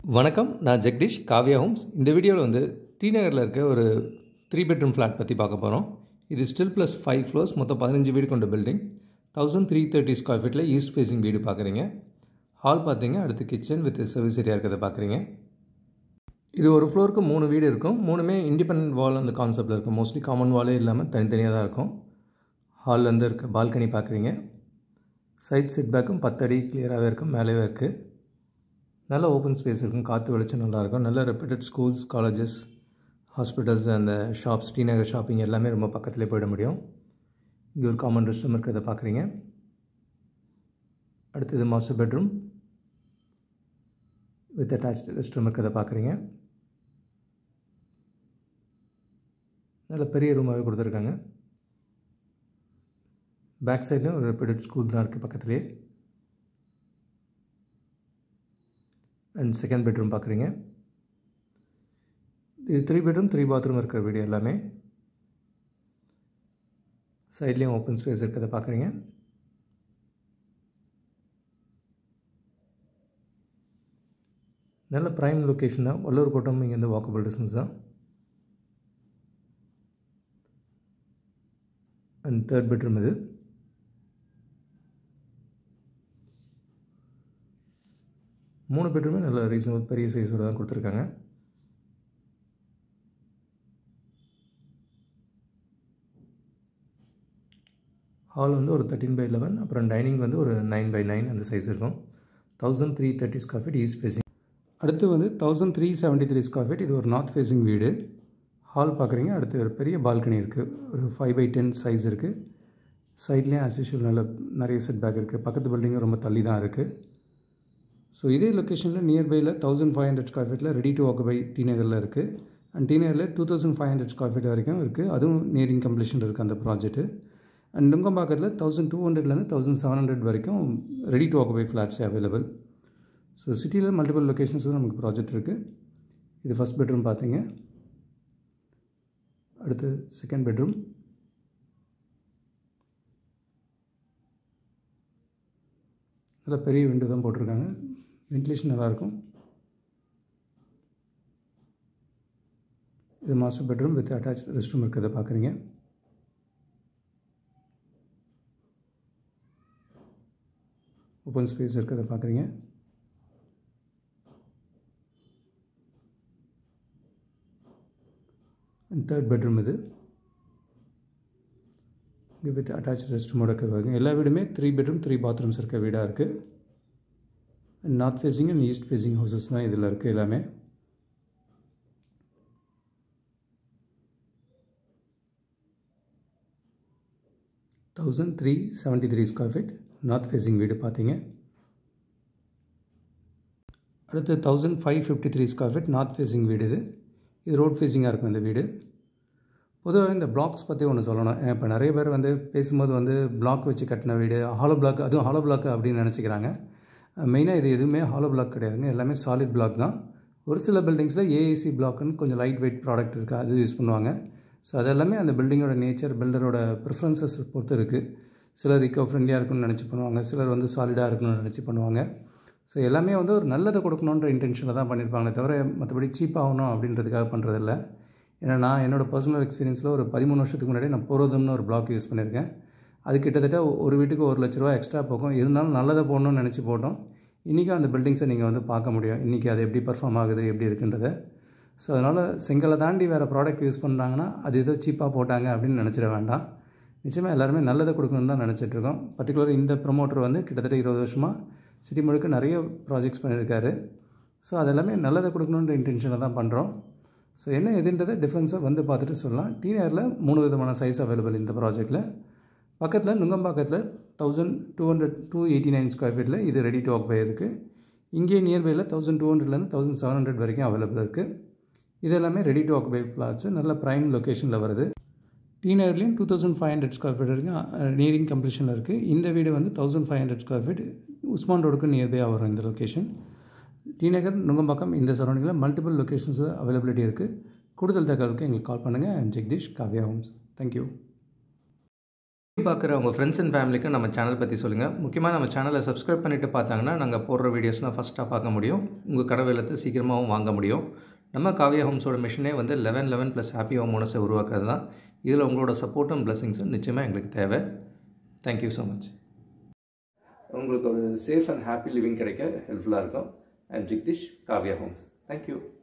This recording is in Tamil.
வணக்கம் நான் ஜெகதீஷ் காவ்யா ஹோம்ஸ் இந்த வீடியோவில் வந்து டி நகரில் இருக்க ஒரு த்ரீ பெட்ரூம் ஃப்ளாட் பற்றி பார்க்க போகிறோம் இது ஸ்டில் ப்ளஸ் ஃபைவ் ஃப்ளோர்ஸ் மொத்தம் பதினஞ்சு வீடு கொண்ட building thousand three thirty square ஃபீட்டில் ஈஸ்ட் ஃபேஸிங் வீடு பார்க்குறீங்க ஹால் பார்த்தீங்க அடுத்து கிச்சன் வித் சர்வீஸ் ஏரியா இருக்கிறத பார்க்குறீங்க இது ஒரு ஃப்ளோருக்கு மூணு வீடு இருக்கும் மூணுமே இண்டிபெண்ட் வால் அந்த கான்செப்டில் இருக்கும் மோஸ்ட்லி காமன் வாலே இல்லாமல் தனித்தனியாக தான் இருக்கும் ஹால்லேருந்து இருக்க பால்கனி பார்க்குறீங்க சைட் செட் பேக்கும் பத்தடி கிளியராகவே இருக்கும் மேலேவே இருக்குது நல்ல ஓப்பன் ஸ்பேஸ் இருக்கும் காற்று வெளிச்சம் நல்லாயிருக்கும் நல்ல ரெப்யூட்டட் ஸ்கூல்ஸ் காலேஜஸ் ஹாஸ்பிட்டல்ஸ் அந்த ஷாப்ஸ் ஸ்ரீநகர் ஷாப்பிங் எல்லாமே ரொம்ப பக்கத்துலேயே போயிட முடியும் இங்கே ஒரு காமன் ரெஸ்ட் ரூம் இருக்கிறத பார்க்குறீங்க அடுத்தது master bedroom with attach rest room இருக்கிறத பார்க்குறீங்க நல்ல பெரிய ரூமாகவே கொடுத்துருக்காங்க பேக் சைட்லையும் ஒரு ரெப்யூட்டட் ஸ்கூல் தான் இருக்குது பக்கத்துலேயே அண்ட் செகண்ட் பெட்ரூம் பார்க்குறீங்க இது த்ரீ பெட்ரூம் த்ரீ பாத்ரூம் இருக்கிற வீடு எல்லாமே சைட்லேயும் ஓப்பன் ஸ்பேஸ் இருக்கிறத பார்க்குறீங்க நல்ல ப்ரைம் லொக்கேஷன் தான் வல்லூர் கோட்டம் இங்கேருந்து வாக்கபிள் டிஸ்டன்ஸ் தான் அண்ட் தேர்ட் பெட்ரூம் இது மூணு பெட்ரூமே நல்ல ரீசனபிள் பெரிய சைஸோடு தான் கொடுத்துருக்காங்க ஹால் வந்து ஒரு தேர்ட்டின் பை லெவன் அப்புறம் டைனிங் வந்து ஒரு நைன் பை நைன் அந்த சைஸ் இருக்கும் thousand three thirty square feet east facing அடுத்து வந்து thousand three seventy three square feet இது ஒரு நார்த் ஃபேஸிங் வீடு ஹால் பார்க்குறீங்க அடுத்து ஒரு பெரிய பால்கனி இருக்குது ஒரு ஃபைவ் பை டென் சைஸ் இருக்குது சைட்லேயும் ஆஸ் யூஷுவல் நல்ல நிறைய செட் பேக் இருக்குது பக்கத்து பில்டிங்கும் ரொம்ப தள்ளி தான் இருக்குது ஸோ இதே லொக்கேஷனில் நியர்பையில் தௌசண்ட் ஃபைவ் ஹண்ட்ரட் ஸ்கொயர் ஃபீட்டில் ரெடி டு ஆக்குபை டி நகரில் இருக்குது அண்ட் டி நகரில் two thousand five hundred square feet வரைக்கும் இருக்குது அதுவும் நியரிங் கம்ப்ளீஷன் இருக்குது அந்த ப்ராஜெக்ட்டு அண்ட் நுங்கம்பாக்கத்தில் தௌசண்ட் டூ ஹண்ட்ரட்லேருந்து தௌசண்ட் செவன் ஹண்ட்ரட் வரைக்கும் ready to occupy flats available so சிட்டியில் மல்டிபிள் லொக்கேஷன்ஸ் நமக்கு ப்ராஜெக்ட் இருக்குது இது ஃபஸ்ட் பெட்ரூம் பார்த்தீங்க அடுத்து செகண்ட் பெட்ரூம் நல்ல பெரிய விண்டோ தான் போட்டிருக்காங்க வென்டிலேஷன் நல்லாயிருக்கும் இது master bedroom with attach rest room இருக்கிறத பார்க்குறீங்க ஓப்பன் ஸ்பேஸ் இருக்கிறத பார்க்குறீங்க அண்ட் தேர்ட் பெட்ரூம் இது இங்கே வித் அட்டாச் ரெஸ்ட் ரூமோட இருக்கிறது எல்லா வீடுமே த்ரீ பெட்ரூம் த்ரீ பாத்ரூம்ஸ் இருக்க வீடாக இருக்குது north facing and east facing houses தான் இதில் இருக்குது எல்லாமே thousand three seventy three square feet north facing வீடு பார்த்தீங்க அடுத்து thousand five fifty three square feet north facing வீடு இது இது ரோட் ஃபேஸிங்காக இருக்கும் இந்த வீடு பொதுவாக இந்த பிளாக்ஸ் பற்றி ஒன்று சொல்லணும் இப்போ நிறைய பேர் வந்து பேசும்போது வந்து பிளாக் வச்சு கட்டின வீடு ஹாலோ பிளாக் அதுவும் ஹாலோ பிளாக் அப்படின்னு நினச்சிக்கிறாங்க மெயினாக இது எதுவுமே ஹாலோ பிளாக் கிடையாதுங்க எல்லாமே சாலிட் பிளாக் தான் ஒரு சில பில்டிங்ஸில் ஏஏசி பிளாக்னு கொஞ்சம் லைட் வெயிட் ப்ராடக்ட் இருக்குது அது யூஸ் பண்ணுவாங்க ஸோ அது எல்லாமே அந்த பில்டிங்கோட நேச்சர் பில்டரோட ப்ரிஃபரன்சஸ் பொறுத்து இருக்குது சிலர் இக்கோ ஃப்ரெண்ட்லியாக இருக்குன்னு நினச்சி பண்ணுவாங்க சிலர் வந்து சாலிடாக இருக்கணும்னு நினச்சி பண்ணுவாங்க ஸோ எல்லாமே வந்து ஒரு நல்லதை கொடுக்கணுன்ற இன்டென்ஷனில் தான் பண்ணியிருப்பாங்களே தவிர மற்றபடி சீப் ஆகணும் அப்படின்றதுக்காக பண்ணுறதில்ல ஏன்னா நான் என்னோடய பர்சனல் எக்ஸ்பீரியன்ஸில் ஒரு பதிமூணு வருஷத்துக்கு முன்னாடி நான் போகிறதும்னு ஒரு பிளாக் யூஸ் பண்ணியிருக்கேன் அது கிட்டத்தட்ட ஒரு வீட்டுக்கு ஒரு லட்ச ரூபா எக்ஸ்ட்ரா போகும் இருந்தாலும் நல்லதை போடணும்னு நினச்சி போட்டோம் இன்றைக்கும் அந்த பில்டிங்ஸை நீங்கள் வந்து பார்க்க முடியும் இன்றைக்கி அது எப்படி பர்ஃபார்ம் ஆகுது எப்படி இருக்குன்றத ஸோ அதனால் செங்கலை தாண்டி வேறு ப்ராடக்ட் யூஸ் பண்ணுறாங்கன்னா அது ஏதோ சீப்பாக போட்டாங்க அப்படின்னு நினச்சிட வேண்டாம் நிச்சயமாக எல்லாருமே நல்லதை கொடுக்கணுன்னு தான் நினச்சிட்ருக்கோம் பர்டிகுலர் இந்த ப்ரொமோட்டர் வந்து கிட்டத்தட்ட இருபது வருஷமாக சிட்டி முழுக்க நிறைய ப்ராஜெக்ட்ஸ் பண்ணியிருக்காரு ஸோ அதெல்லாமே நல்லதை கொடுக்கணுன்ற இன்டென்ஷனில் தான் பண்ணுறோம் ஸோ என்ன எதுன்றதை டிஃப்ரென்ஸை வந்து பார்த்துட்டு சொல்லலாம் டீனரில் மூணு விதமான சைஸ் அவைலபிள் இந்த ப்ராஜெக்ட்டில் பக்கத்தில் நுங்கம்பாக்கத்தில் thousand two hundred two eighty nine square ஃபீட்டில் இது ரெடி டு ஆக்குபை இருக்குது இங்கே நியர்பையில் தௌசண்ட் டூ ஹண்ட்ரட்லேருந்து தௌசண்ட் செவன் ஹண்ட்ரட் வரைக்கும் அவைலபிள் இருக்குது இது எல்லாமே ரெடி டு ஆக்குபை ஃப்ளாட்ஸு நல்ல ப்ரைம் லொக்கேஷனில் வருது டி நகர்லேயும் two thousand five hundred square feet வரைக்கும் நியரிங் கம்ப்ளீஷனில் இருக்குது இந்த வீடு வந்து thousand five hundred square feet Usman ரோடுக்கு நியர்பையாக வரும் இந்த லொக்கேஷன் டி நகர் நுங்கம்பாக்கம் இந்த சரௌண்டிங்கில் மல்டிபிள் லொக்கேஷன்ஸ் அவைலபிலிட்டி இருக்குது கூடுதல் தகவலுக்கு எங்களுக்கு கால் பண்ணுங்கள் ஜெகதீஷ் காவ்யா ஹோம்ஸ் தேங்க்யூ பார்க்குற உங்கள் ஃப்ரெண்ட்ஸ் அண்ட் ஃபேமிலிக்கு நம்ம சேனல் பற்றி சொல்லுங்கள் முக்கியமாக நம்ம சேனலை சப்ஸ்கிரைப் பண்ணிவிட்டு பார்த்தாங்கன்னா நாங்கள் போடுற வீடியோஸ்லாம் ஃபஸ்ட்டாக பார்க்க முடியும் உங்கள் கடை வெள்ளத்தை சீக்கிரமாகவும் வாங்க முடியும் நம்ம காவியா ஹோம்ஸோட மிஷனே வந்து eleven eleven plus happy home ஓனர்ஸை உருவாக்குறது தான் இதில் உங்களோட சப்போர்ட்டும் பிளஸிங்ஸும் நிச்சயமாக எங்களுக்கு தேவை தேங்க்யூ ஸோ மச் உங்களுக்கு ஒரு சேஃப் அண்ட் ஹாப்பி லிவிங் கிடைக்க ஹெல்ப்ஃபுல்லாக இருக்கும் I'm Jagdish Kavya homes thank you